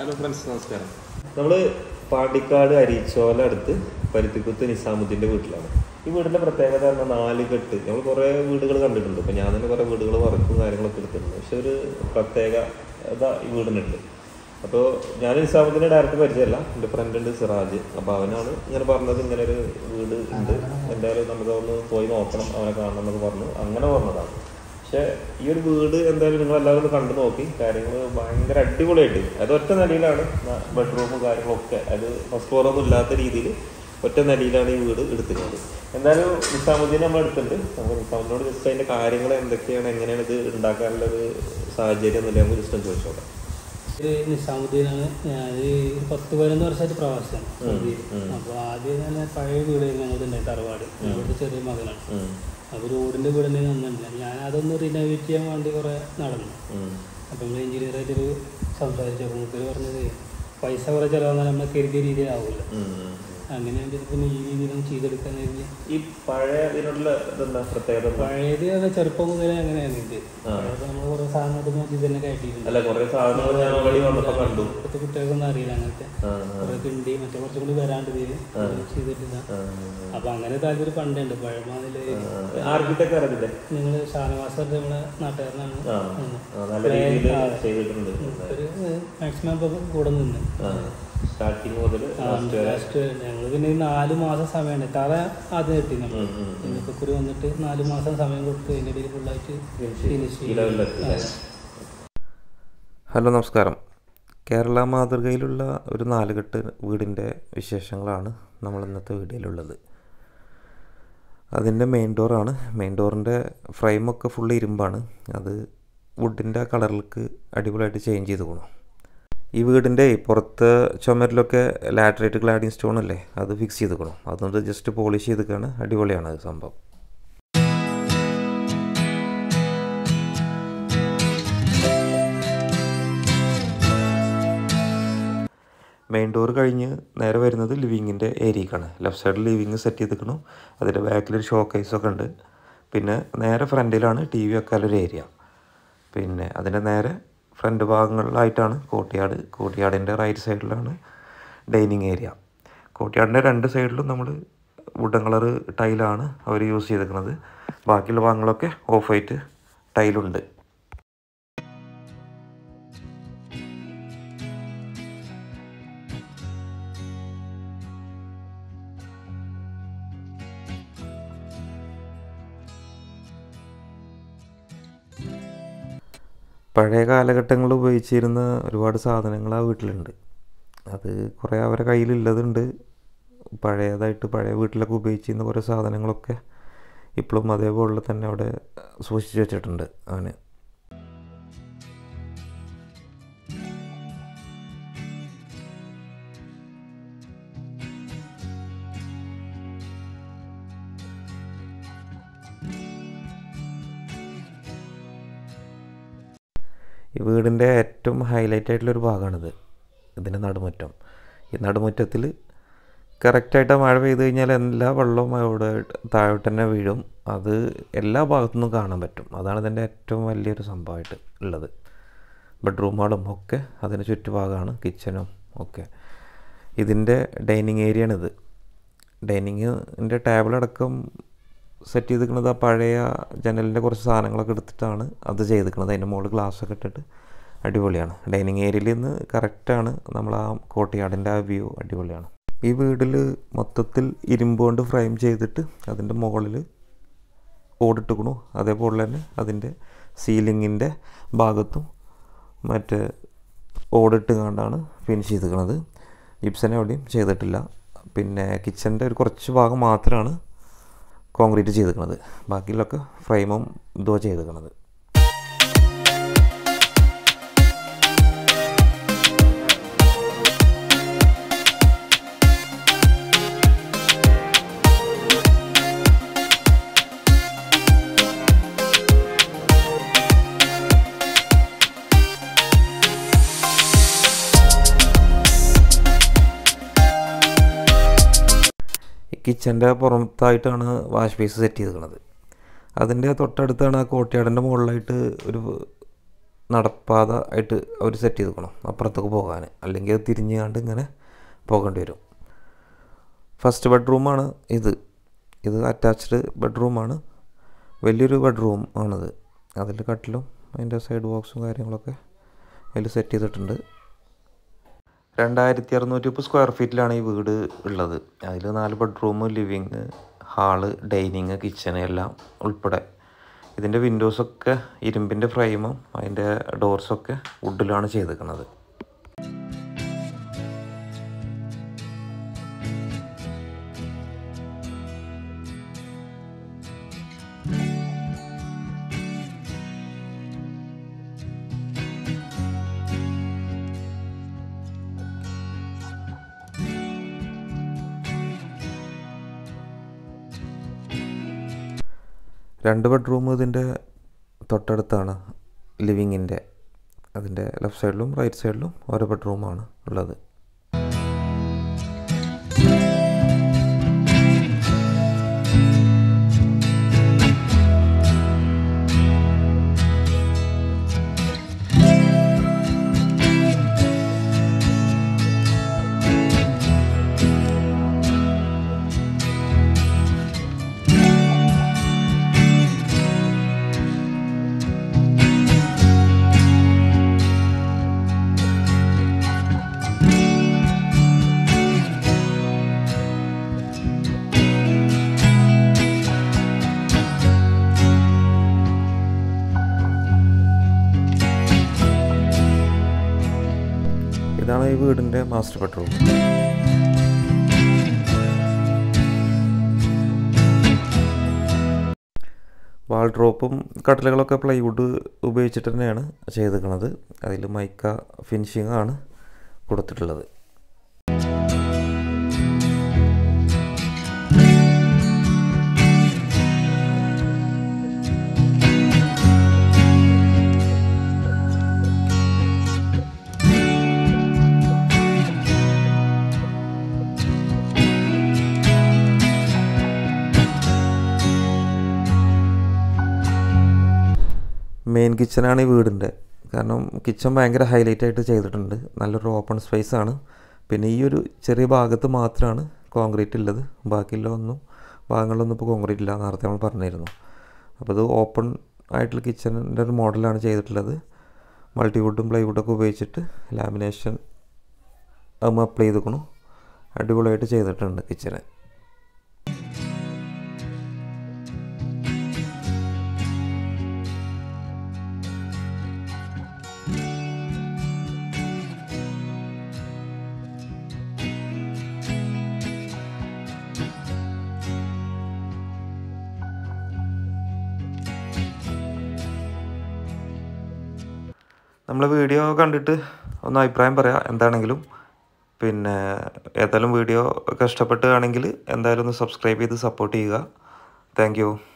Hello friends നമസ്കാരം നമ്മൾ പാണ്ടിക്കാട് അരീച്ചോല അടുത്ത് പരുത്തിക്കുത്ത് നിസാമുദ്ദീൻ്റെ വീട്ടിലാണ് ഈ വീടിൻ്റെ പ്രത്യേകത പറഞ്ഞാൽ നാല് കെട്ട് നമ്മൾ കുറേ വീടുകൾ കണ്ടിട്ടുണ്ട് ഇപ്പം ഞാൻ തന്നെ കുറേ വീടുകൾ വർക്കും കാര്യങ്ങളൊക്കെ എടുത്തിട്ടുണ്ട് പക്ഷെ ഒരു പ്രത്യേകത ഈ വീടിനുണ്ട് അപ്പോൾ ഞാൻ നിസാമുദ്ദീനെ ഡയറക്റ്റ് പരിചയമല്ല എൻ്റെ ഫ്രണ്ട് ഉണ്ട് സിറാജ് അപ്പോൾ അവനാണ് ഇങ്ങനെ പറഞ്ഞത് ഇങ്ങനെ ഒരു വീട് ഉണ്ട് എന്തായാലും നമുക്ക് ഒന്ന് പോയി നോക്കണം അവനെ കാണണം എന്നൊക്കെ പറഞ്ഞു അങ്ങനെ പറഞ്ഞതാണ് പക്ഷെ ഈ ഒരു വീട് എന്തായാലും നിങ്ങൾ എല്ലാവരും ഒന്ന് കണ്ടു നോക്കി കാര്യങ്ങൾ ഭയങ്കര അടിപൊളിയായിട്ട് അത് ഒറ്റ നിലയിലാണ് ബെഡ്റൂമും കാര്യങ്ങളൊക്കെ അത് ഫസ്റ്റ് ഫ്ലോറൊന്നും ഇല്ലാത്ത രീതിയിൽ ഒറ്റ നിലയിലാണ് ഈ വീട് എടുത്തിരുന്നത് എന്തായാലും നിസാമുദ്ദീൻ നമ്മൾ എടുത്തിട്ടുണ്ട് നമുക്ക് നിസാമുദ്ദീനോട് ജസ്റ്റ് അതിന്റെ കാര്യങ്ങൾ എന്തൊക്കെയാണ് എങ്ങനെയാണ് ഇത് ഉണ്ടാക്കാനുള്ള ഒരു സാഹചര്യം എന്നല്ലേ നമുക്ക് ജസ്റ്റ് ഒന്ന് ചോദിച്ചോളാം ഇത് നിസാമുദ്ദീനാണ് ഞാൻ ഒരു പത്ത് പതിനൊന്ന് വർഷമായിട്ട് പ്രവാസിയാണ് സൗദിയിൽ അപ്പോൾ ആദ്യം തന്നെ പഴയ വീട് ഞങ്ങളുടെ ഉണ്ടായി തറവാട് ഞങ്ങളുടെ ചെറിയ മകനാണ് ഉം. അപ്പോൾ റോഡിൻ്റെ വീട് തന്നെ നന്നില്ല ഞാൻ അതൊന്ന് റിനോവേറ്റ് ചെയ്യാൻ വേണ്ടി കുറേ നടന്നു ഉം. അപ്പം നമ്മൾ എഞ്ചിനീയറായിട്ടൊരു സംസാരിച്ചു അപ്പോൾ മൂപ്പര് പറഞ്ഞത് പൈസ കുറേ ചിലവന്നാൽ നമ്മൾ കരുതിയ രീതിയിലാവില്ല ഉം. ഉം. അങ്ങനെ പിന്നെ ഈ രീതിയിലൊന്നും ചെയ്തെടുക്കാൻ കരുതി ഈ പഴയ ഇതിനുള്ള ഇതെന്താ പ്രത്യേകത എന്താ? പഴയത് അത് ചെറുപ്പം മുതലേ അങ്ങനെയാണ് ഇത് ആ. പഴയത് നമ്മൾ കുറേ സാധനങ്ങൾ നോക്കി തന്നെ കയറ്റിയിട്ടുണ്ട് അല്ല കുറെ സാധനങ്ങൾ ഞാൻ ഓൾറെഡി വന്നപ്പോ കണ്ടു ഇപ്പോഴത്തെ കുട്ടികൾക്കൊന്നും അറിയില്ല അങ്ങനത്തെ ആ, ആ, കുറെ കിണ്ടി മറ്റേ കുറച്ചും കൂടി വരാണ്ട് ഇതില് ചെയ്തിട്ടില്ല ആ, അപ്പൊ അങ്ങനെ താല്പര്യം പണ്ടുണ്ട് പഴമാതില് ആ. ആർക്കിടെക്ട് അറിയില്ലേ നിങ്ങള് ഷാനവാസർ നമ്മളെ നാട്ടുകാരനാണ് ആ, ആ, നല്ല രീതിയിൽ ചെയ്തിട്ടുണ്ട് ഒരു മാക്സിമം ഇപ്പൊ കൂടെ നിന്ന് സ്റ്റാർട്ടിങ് മുതൽ ലാസ്റ്റ് വരെ ലാസ്റ്റ് ഞങ്ങൾ പിന്നെ ഈ നാല് മാസം സമയമുണ്ട് തറ ആദ്യം കിട്ടി നമ്മൾ ഉം, ഉം, ഉം. ഇന്നിപ്പോ കുറി വന്നിട്ട് നാല് മാസം സമയം കൊടുത്ത് അതിൻ്റെ ഇടയിൽ ഫുള്ളായിട്ട് ഫിനിഷ് ഈ ലെവലിലെത്തി അല്ലേ? ഹലോ നമസ്കാരം കേരള മാതൃകയിലുള്ള ഒരു നാലുകെട്ട് വീടിൻ്റെ വിശേഷങ്ങളാണ് നമ്മൾ ഇന്നത്തെ വീഡിയോയിലുള്ളത് അതിൻ്റെ മെയിൻ ഡോറാണ് മെയിൻ ഡോറിൻ്റെ ഫ്രെയിമൊക്കെ ഫുള്ള് ഇരുമ്പാണ് അത് വുഡിൻ്റെ കളറിലേക്ക് അടിപൊളിയായിട്ട് ചേഞ്ച് ചെയ്ത് പോകണം ഈ വീടിൻ്റെ പുറത്ത് ചുമരിലൊക്കെ ലാറ്ററേറ്റ് ഗ്ലാഡിങ് സ്റ്റോൺ അല്ലേ അത് ഫിക്സ് ചെയ്തുക്കണം അതുകൊണ്ട് ജസ്റ്റ് പോളിഷ് ചെയ്തിക്കാണ് അടിപൊളിയാണ് അത് സംഭവം മെയിൻ ഡോർ കഴിഞ്ഞ് നേരെ വരുന്നത് ലിവിങ്ങിൻ്റെ ഏരിയക്കാണ് ലെഫ്റ്റ് സൈഡിൽ ലിവിങ് സെറ്റ് ചെയ്തിരിക്കണം അതിൻ്റെ ബാക്കിലൊരു ഷോ കേസൊക്കെ ഉണ്ട് പിന്നെ നേരെ ഫ്രണ്ടിലാണ് ടി വി വെക്കാനൊരു ഏരിയ പിന്നെ അതിൻ്റെ നേരെ ഫ്രണ്ട് ഭാഗങ്ങളിലായിട്ടാണ് കോട്ടിയാട് കോട്ടിയാടിൻ്റെ റൈറ്റ് സൈഡിലാണ് ഡൈനിങ് ഏരിയ കോട്ടിയാടിൻ്റെ രണ്ട് സൈഡിലും നമ്മൾ വുഡൻ കളർ ടൈലാണ് അവർ യൂസ് ചെയ്തിരിക്കുന്നത് ബാക്കിയുള്ള ഭാഗങ്ങളൊക്കെ ഓഫ് വൈറ്റ് ടൈലുണ്ട് പഴയ കാലഘട്ടങ്ങളിൽ ഉപയോഗിച്ചിരുന്ന ഒരുപാട് സാധനങ്ങൾ ആ വീട്ടിലുണ്ട് അത് കുറേ അവരുടെ കയ്യിലുള്ളതുണ്ട് പഴയതായിട്ട് പഴയ വീട്ടിലൊക്കെ ഉപയോഗിച്ചിരുന്ന കുറേ സാധനങ്ങളൊക്കെ ഇപ്പോഴും അതേപോലെ തന്നെ അവിടെ സൂക്ഷിച്ച് വെച്ചിട്ടുണ്ട് അവന് ഈ വീടിൻ്റെ ഏറ്റവും ഹൈലൈറ്റ് ആയിട്ടുള്ളൊരു ഭാഗമാണിത് ഇതിൻ്റെ നടുമുറ്റം ഈ നടുമുറ്റത്തിൽ കറക്റ്റായിട്ട് മഴ പെയ്ത് കഴിഞ്ഞാൽ എല്ലാ വെള്ളവും അവിടെ താഴോട്ട് തന്നെ വീഴും അത് എല്ലാ ഭാഗത്തുനിന്നും കാണാൻ പറ്റും അതാണ് ഇതിൻ്റെ ഏറ്റവും വലിയൊരു സംഭവമായിട്ട് ഉള്ളത് ബെഡ്റൂമുകളും ഒക്കെ അതിന് ചുറ്റുഭാഗമാണ് കിച്ചണും ഒക്കെ ഇതിൻ്റെ ഡൈനിങ് ഏരിയയാണിത് ഡൈനിങ്ങിൻ്റെ ടേബിളടക്കം സെറ്റ് ചെയ്തിരിക്കുന്നത് ആ പഴയ ജനലിൻ്റെ കുറച്ച് സാധനങ്ങളൊക്കെ എടുത്തിട്ടാണ് അത് ചെയ്തിരിക്കുന്നത് അതിൻ്റെ മുകളിൽ ഗ്ലാസ്സൊക്കെ ഇട്ടിട്ട് അടിപൊളിയാണ് ഡൈനിങ് ഏരിയയിൽ നിന്ന് കറക്റ്റാണ് നമ്മൾ ആ കോട്ടയാടിൻ്റെ ആ വ്യൂ അടിപൊളിയാണ് ഈ വീട്ടിൽ മൊത്തത്തിൽ ഇരുമ്പ് കൊണ്ട് ഫ്രെയിം ചെയ്തിട്ട് അതിൻ്റെ മുകളിൽ ഓടിട്ടിക്കണു അതേപോലെ തന്നെ അതിൻ്റെ സീലിങ്ങിൻ്റെ ഭാഗത്തും മറ്റേ ഓടിട്ട് കണ്ടാണ് ഫിനിഷ് ചെയ്തിരിക്കുന്നത് ജിപ്സനെ എവിടെയും ചെയ്തിട്ടില്ല പിന്നെ കിച്ചൻ്റെ ഒരു കുറച്ച് ഭാഗം മാത്രമാണ് കോൺക്രീറ്റ് ചെയ്തിരിക്കുന്നത് ബാക്കിയുള്ളൊക്കെ ഫ്രെയിമും ഇതോ ചെയ്തിരിക്കുന്നത് കിച്ചൻ്റെ പുറത്തായിട്ടാണ് വാഷ് ബേസ് സെറ്റ് ചെയ്തിരിക്കുന്നത് അതിൻ്റെ തൊട്ടടുത്താണ് ആ കോട്ടയാടിൻ്റെ മുകളിലായിട്ട് ഒരു നടപ്പാത ആയിട്ട് അവർ സെറ്റ് ചെയ്തേക്കണം അപ്പുറത്തേക്ക് പോകാൻ അല്ലെങ്കിൽ അത് തിരിഞ്ഞ് കണ്ട് ഇങ്ങനെ പോകേണ്ടി വരും ഫസ്റ്റ് ബെഡ്റൂമാണ് ഇത് ഇത് അറ്റാച്ച്ഡ് ബെഡ്റൂമാണ് വലിയൊരു ബെഡ്റൂം ആണിത് അതിൽ കട്ടിലും അതിൻ്റെ സൈഡ് ബോക്സും കാര്യങ്ങളൊക്കെ അതിൽ സെറ്റ് ചെയ്തിട്ടുണ്ട് രണ്ടായിരത്തി അറുന്നൂറ്റി മുപ്പത് സ്ക്വയർ ഫീറ്റിലാണ് ഈ വീട് ഉള്ളത് അതിൽ നാല് bedroom living hall dining kitchen എല്ലാം ഉൾപ്പെടെ ഇതിൻ്റെ വിൻഡോസൊക്കെ ഇരുമ്പിൻ്റെ ഫ്രെയിമും അതിൻ്റെ ഡോർസൊക്കെ വുഡിലാണ് ചെയ്തേക്കുന്നത് രണ്ട് ബെഡ്റൂം ഇതിൻ്റെ തൊട്ടടുത്താണ് ലിവിങ്ങിൻ്റെ അതിൻ്റെ ലെഫ്റ്റ് സൈഡിലും റൈറ്റ് സൈഡിലും ഓരോ ബെഡ്റൂമാണ് ഉള്ളത് ഇതാണ് ഈ വീടിൻ്റെ മാസ്റ്റർ ബെഡ്റൂം വാൾഡ്രോപ്പും കട്ടിലുകളൊക്കെ പ്ലൈവുഡ് ഉപയോഗിച്ചിട്ട് തന്നെയാണ് ചെയ്തിരിക്കുന്നത് അതിൽ മൈക്ക ഫിനിഷിംഗ് ആണ് കൊടുത്തിട്ടുള്ളത് മെയിൻ കിച്ചണാണ് ഈ വീടിൻ്റെ കാരണം കിച്ചൺ ഭയങ്കര ഹൈലൈറ്റ് ആയിട്ട് ചെയ്തിട്ടുണ്ട് നല്ലൊരു ഓപ്പൺ സ്പേസ് ആണ് പിന്നെ ഈ ഒരു ചെറിയ ഭാഗത്ത് മാത്രമാണ് കോൺക്രീറ്റ് ഉള്ളത് ബാക്കിയുള്ള ഒന്നും ഭാഗങ്ങളിലൊന്നും ഇപ്പോൾ കോൺക്രീറ്റ് ഇല്ല നേരത്തെ നമ്മൾ പറഞ്ഞിരുന്നു അപ്പോൾ ഇത് ഓപ്പൺ ആയിട്ടുള്ള കിച്ചണിൻ്റെ ഒരു മോഡലാണ് ചെയ്തിട്ടുള്ളത് മൾട്ടിവുഡും പ്ലൈവുഡൊക്കെ ഉപയോഗിച്ചിട്ട് ലാമിനേഷൻ അത് അപ്ലൈ ചെയ്തിക്കണു അടിപൊളിയായിട്ട് ചെയ്തിട്ടുണ്ട് കിച്ചന് നമ്മളെ വീഡിയോ കണ്ടിട്ട് ഒന്ന് അഭിപ്രായം പറയാം എന്താണെങ്കിലും പിന്നെ ഏതായാലും വീഡിയോ ഒക്കെ ഇഷ്ടപ്പെട്ടുകയാണെങ്കിൽ എന്തായാലും ഒന്ന് സബ്സ്ക്രൈബ് ചെയ്ത് സപ്പോർട്ട് ചെയ്യുക താങ്ക്